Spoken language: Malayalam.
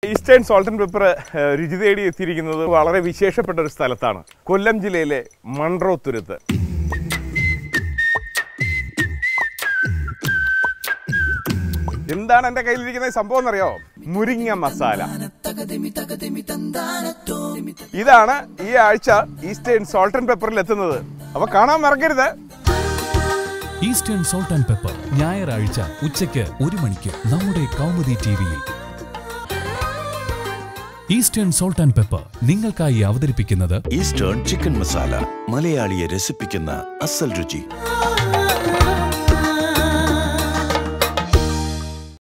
ഈസ്റ്റേൺ സോൾട്ട് ആൻഡ് പെപ്പർ രുചി തേടി എത്തിയിരിക്കുന്നത് വളരെ വിശേഷപ്പെട്ട ഒരു സ്ഥലത്താണ് കൊല്ലം ജില്ലയിലെ മൺട്രോ തുരുത്ത് എന്താണ് എൻ്റെ കയ്യിലിരിക്കുന്ന ഈ സംഭവം എന്നറിയോ മുരിങ്ങ മസാല ഇതാണ് ഈ ആഴ്ച ഈസ്റ്റേൺ സോൾട്ട് ആൻഡ് പെപ്പറിൽ എത്തുന്നത് അപ്പൊ കാണാൻ മറക്കരുത് ഈസ്റ്റേൺ സോൾട്ട് ആൻഡ് പെപ്പർ ഞായറാഴ്ച ഉച്ചയ്ക്ക് ഒരു മണിക്ക് നമ്മുടെ കൗമുദി ടിവിയിൽ ഈസ്റ്റേൺ സോൾട്ട് ആൻഡ് പെപ്പർ നിങ്ങൾക്കായി അവതരിപ്പിക്കുന്നത് ഈസ്റ്റേൺ ചിക്കൻ മസാല മലയാളിയെ രസിപ്പിക്കുന്ന അസൽ രുചി